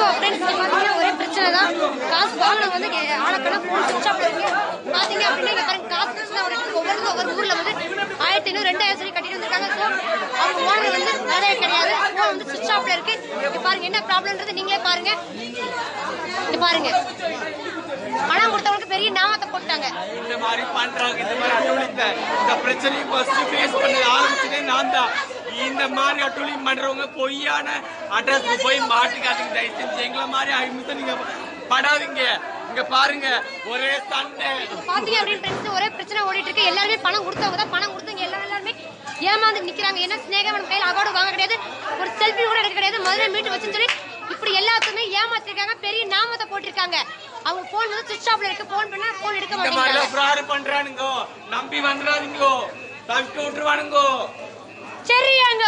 friends பாத்தீங்கன்னா ஒரே பிரச்சனை தான் காசு வாங்கினவங்க வந்து ஆனக்கணக்கு ஃபோன் சுவிட்ச் ஆஃப் இருக்கு பாத்தீங்க அப்படின்னா இங்க பாருங்க காசு பிரச்சனை ஒரு இடத்துக்கு ஒவ்வொரு ஒவ்வொரு ஊர்ல வந்து ஆயிரத்தி ஐநூறு ரெண்டாயிரம் சொல்லி கட்டிட்டு வந்திருக்காங்க ஸோ அவங்க ஓனர் வந்து வேலையே கிடையாது ஃபோன் வந்து சுவிட்ச் ஆஃப்ல இருக்கு இங்க பாருங்க என்ன ப்ராப்ளம்ன்றது நீங்களே பாருங்க இங்க பாருங்க பணம் கொடுத்தவங்களுக்கு பெரிய நாமத்தை போட்டாங்க இந்த மாதிரி பண்றாங்க இந்த மாதிரி அட்டூழியத்தை இந்த பிரச்சனையை ஃபர்ஸ்ட் ஃபேஸ் பண்ண ஆரம்பிச்சதே நான் தான் இந்த மாதிரி அட்டூழியம் பண்றவங்க பொய்யான அட்ரஸ்க்கு போய் மாட்டிக்காதீங்க தயவு செஞ்சு எங்களை மாதிரி அழிமுத்த நீங்க படாதீங்க இங்க பாருங்க ஒரே சண்டை பாத்தீங்க அப்படின்னு friends ஒரே பிரச்சனை ஓடிட்டு இருக்கு எல்லாருமே பணம் கொடுத்தவங்க தான் பணம் கொடுத்தவங்க எல்லாரும் எல்லாருமே ஏமாந்து நிக்கிறாங்க என்ன ஸ்னேகவன் கையில் அவார்டு வாங்க கிடையாது ஒரு செல்ஃபி கூட எடுக்க கிடையாது மதுரை மீட்டு வச்சுன்னு சொல்லி இப்படி எல்லாத்துக்குமே ஏமாத்திருக்காங்க பெரிய நாமத்தை போட்டிருக்காங்க அவங்க போன் வந்து சுவிட்ச் ஆஃப்ல இருக்கு போன் பண்ணா போன் எடுக்க இந்த மாட்டேங்கிறாங்க மாதிரிலாம் ஃப்ராடு பண்றானுங்கோ நம்பி வந்துடாதீங்கோ தவிக்க விட்டுருவானுங்கோ சரியாங்க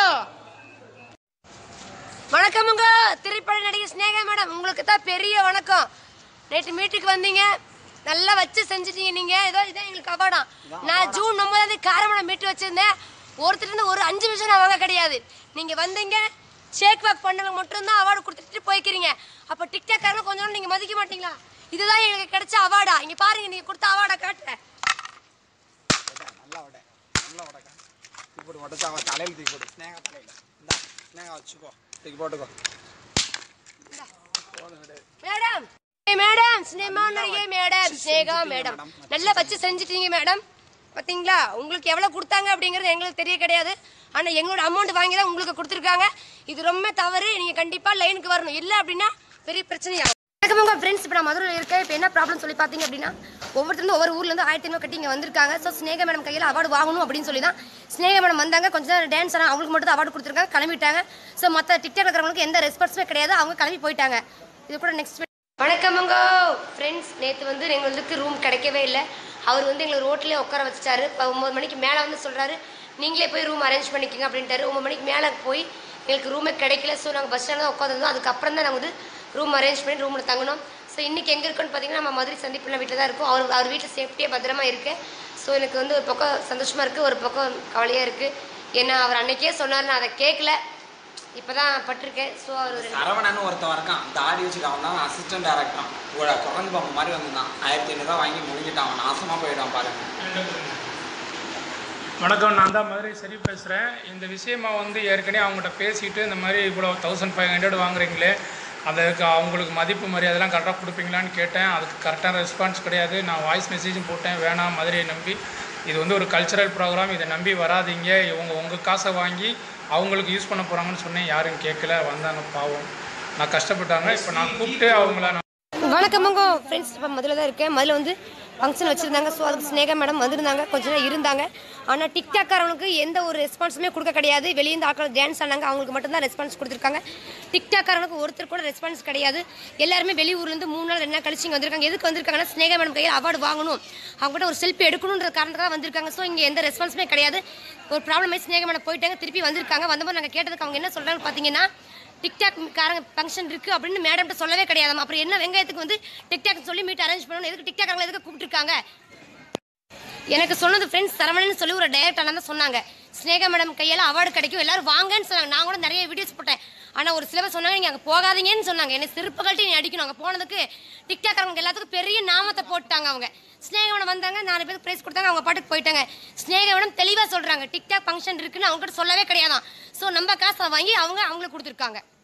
வணக்கமுங்க திரைப்பட நடிகை ஸ்னேகா மேடம் உங்களுக்கு தான் பெரிய வணக்கம் நேற்று மீட்டுக்கு வந்தீங்க நல்லா வச்சு செஞ்சுட்டீங்க நீங்க ஏதோ இதான் எங்களுக்கு அவார்டாம் நான் ஜூன் ஒன்பதாம் தேதி காரமணம் மீட்டு வச்சிருந்தேன் ஒருத்தர் இருந்து ஒரு அஞ்சு நிமிஷம் நான் வாங்க கிடையாது நீங்க வந்தீங்க ஷேக் வாக் பண்ணவங்க மட்டும்தான் அவார்டு கொடுத்துட்டு போய்க்கிறீங்க அப்ப டிக்டாக் காரங்க கொஞ்சம் நேரம் நீங்க மதிக்க மாட்டீங்களா இதுதான் எங்களுக்கு கிடைச்ச அவார்டா இங்க பாருங்க நீங்க கொடுத்த அவார்டா காட்டுறேன் நல்லா வடை நல்லா வடைக்கா தூக்கி போட்டு உடச்சு அவன் தலையில் தூக்கி போட்டு ஸ்னேகா தலையில் இந்தா ஸ்னேகா வச்சுக்கோ தூக்கி போட்டுக்கோ மேடம் ஏய் மேடம் சினிமா நடிகை மேடம் ஸ்னேகா மேடம் நல்லா வச்சு செஞ்சுட்டீங்க மேடம் பாத்தீங்களா உங்களுக்கு எவ்வளவு கொடுத்தாங்க அப்படிங்கறது எங்களுக்கு தெரிய கிடையாது ஆனா எங்களோட அமௌண்ட் வாங்கி தான் உங்களுக்கு கொடுத்துருக்காங்க இது ரொம்ப தவறு நீங்க கண்டிப்பா லைனுக்கு வரணும் இல்ல அப்படின்னா பெரிய பிரச்சனையாகும் வணக்கம் உங்க ஃப்ரெண்ட்ஸ் இப்போ நான் மதுரையில் இருக்கேன் இப்போ என்ன ப்ராப்ளம் சொல்லி பார்த்தீங்க அப்படின்னா ஒவ்வொருத்தரும் ஒவ்வொரு ஊர்ல இருந்து ஆயிரத்தி ஐநூறு கட்டி இங்கே வந்திருக்காங்க ஸோ ஸ்னேகா மேடம் கையில் அவார்டு வாங்கணும் அப்படின்னு சொல்லி தான் ஸ்னேகா மேடம் வந்தாங்க கொஞ்ச நேரம் டான்ஸ் ஆனால் அவங்களுக்கு மட்டும் அவார்டு கொடுத்துருக்காங்க கிளம்பிட்டாங்க ஸோ மற்ற டிக்டாக் இருக்கிறவங்களுக்கு எந்த ரெஸ்பான்ஸுமே கிடையாது அவங்க கிளம்பி போயிட்டாங்க இது கூட நெக்ஸ்ட் வணக்கமுங்க ஃப்ரெண்ட்ஸ் நேற்று வந்து எங்களுக்கு ரூம் கிடைக்கவே இல்லை அவர் வந்து எங்களை ரோட்லேயே உட்கார வச்சுட்டாரு இப்போ ஒம்பது மணிக்கு மேலே வந்து சொல்கிறாரு நீங்களே போய் ரூம் அரேஞ்ச் பண்ணிக்கோங்க அப்படின்ட்டாரு ஒம்பது மணிக்கு மேலே போய் எங்களுக்கு ரூமே கிடைக்கல ஸோ நாங்கள் பஸ் ஸ்டாண்டில் தான் உட்காந்துருந்தோம் அதுக்கப்புறம் தான் நாங்கள் வந்து ரூம் அரேஞ்ச் பண்ணி ரூமில் தங்கினோம் ஸோ இன்றைக்கி எங்கே இருக்கோன்னு பார்த்தீங்கன்னா நம்ம மதுரை சந்திப்புல வீட்டில் தான் இருக்கோம் அவர் அவர் வீட்டில் சேஃப்டியாக பத்திரமா இருக்கு ஸோ எனக்கு வந்து ஒரு பக்கம் சந்தோஷமாக இருக்குது ஒரு பக்கம் கவலையாக இருக்குது ஏன்னா அவர் அன்னைக்கே சொன்னார் நான் அதை கேட்கல இப்போ தான் பட்டிருக்கேன் ஸோ அவர் ஒரு சரவணன் ஒருத்தன் இருக்கான் தாடி வச்சுட்டு அவன் தான் அசிஸ்டன்ட் டேரக்டரான் கூட குழந்தை பாம்பு மாதிரி வந்திருந்தான் ஆயிரத்தி ஐநூறுரூவா வாங்கி முடிஞ்சிட்டான் அவன் நாசமாக போயிட்டான் பாருங்க வணக்கம் நான் தான் மதுரை சரி பேசுகிறேன் இந்த விஷயமா வந்து ஏற்கனவே அவங்ககிட்ட பேசிட்டு இந்த மாதிரி இவ்வளோ தௌசண்ட் ஃபைவ் ஹண்ட்ரட் வாங்குறீங்களே அதுக்கு அவங்களுக்கு மதிப்பு மரியாதைலாம் கரெக்டாக கொடுப்பீங்களான்னு கேட்டேன் அதுக்கு கரெக்டான ரெஸ்பான்ஸ் கிடையாது நான் வாய்ஸ் மெசேஜும் போட்டேன் வேணாம் மதுரையை நம்பி இது வந்து ஒரு கல்ச்சரல் ப்ரோக்ராம் இதை நம்பி வராதீங்க இவங்க உங்கள் காசை வாங்கி அவங்களுக்கு யூஸ் பண்ண போகிறாங்கன்னு சொன்னேன் யாரும் கேட்கல வந்தாங்க பாவம் நான் கஷ்டப்பட்டாங்க இப்போ நான் கூப்பிட்டு அவங்கள நான் வணக்கமுங்க ஃப்ரெண்ட்ஸ் இப்போ மதுரை தான் இருக்கேன் மதுரை வந்து ஃபங்க்ஷன் வச்சுருந்தாங்க ஸோ அதுக்கு ஸ்னேகா மேடம் வந்திருந்தாங்க கொஞ்ச நேரம் இருந்தாங்க ஆனால் டிக்டாக்காரவனுக்கு எந்த ஒரு ரெஸ்பான்ஸுமே கொடுக்க கிடையாது வெளியேந்து ஆட்கள் டான்ஸ் ஆனாங்க அவங்களுக்கு மட்டும்தான் ரெஸ்பான்ஸ் கொடுத்துருக்காங்க டிக்டாக்காரனுக்கு ஒருத்தர் கூட ரெஸ்பான்ஸ் கிடையாது எல்லாருமே வெளியூர்லேருந்து மூணு நாள் ரெண்டு நாள் கழிச்சு இங்கே வந்திருக்காங்க எதுக்கு வந்திருக்காங்கன்னா ஸ்னேகா மேடம் கையில் அவார்டு வாங்கணும் அவங்ககிட்ட ஒரு செல்ஃபி எடுக்கணுன்ற காரணத்துக்காக வந்திருக்காங்க ஸோ இங்கே எந்த ரெஸ்பான்ஸுமே கிடையாது ஒரு ப்ராப்ளம் ஆகி ஸ்னேகா மேடம் போயிட்டாங்க திருப்பி வந்திருக்காங்க வந்தபோது நாங்கள் கேட்டதுக்கு அவங்க என்ன சொல்கிறாங்கன்னு பார்த்தீங்கன்னா டிக்டாக் காரங்க ஃபங்க்ஷன் இருக்கு அப்படின்னு மேடம்கிட்ட சொல்லவே கிடையாதாம் அப்புறம் என்ன வெங்காயத்துக்கு வந்து டிக்டாக் சொல்லி மீட் அரேஞ்ச் பண்ணணும் எதுக்கு டிக்டாக் எதுக்கு கூப்பிட்டுருக்காங்க எனக்கு சொன்னது ஃப்ரெண்ட்ஸ் சரவணன் சொல்லி ஒரு டைரக்ட் அண்ணா தான் சொன்னாங்க ஸ்னேகா மேடம் கையால் அவார்டு கிடைக்கும் எல்லாரும் வாங்கன்னு சொன்னாங்க நான் கூட நிறைய வீடியோஸ் போட்டேன் ஆனால் ஒரு சிலவர் சொன்னாங்க நீங்கள் அங்கே போகாதீங்கன்னு சொன்னாங்க என்னை செருப்பு கழட்டி நீ அடிக்கணும் அங்கே போனதுக்கு டிக்டாக் எல்லாத்துக்கும் பெரிய நாமத்தை போட்டாங்க அவங்க ஸ்னேகா மேடம் வந்தாங்க நாலு பேருக்கு ப்ரைஸ் கொடுத்தாங்க அவங்க பாட்டுக்கு போயிட்டாங்க ஸ்னேகா மேடம் தெளிவாக சொல்கிறாங்க டிக்டாக் ஃபங்க்ஷன் இருக்குன்னு அவங்க கிட்ட சொல்லவே கிடையாதான் ஸோ நம்ம காசை வாங்கி அவங்க அவங்களுக்கு கொடுத்துருக்காங்க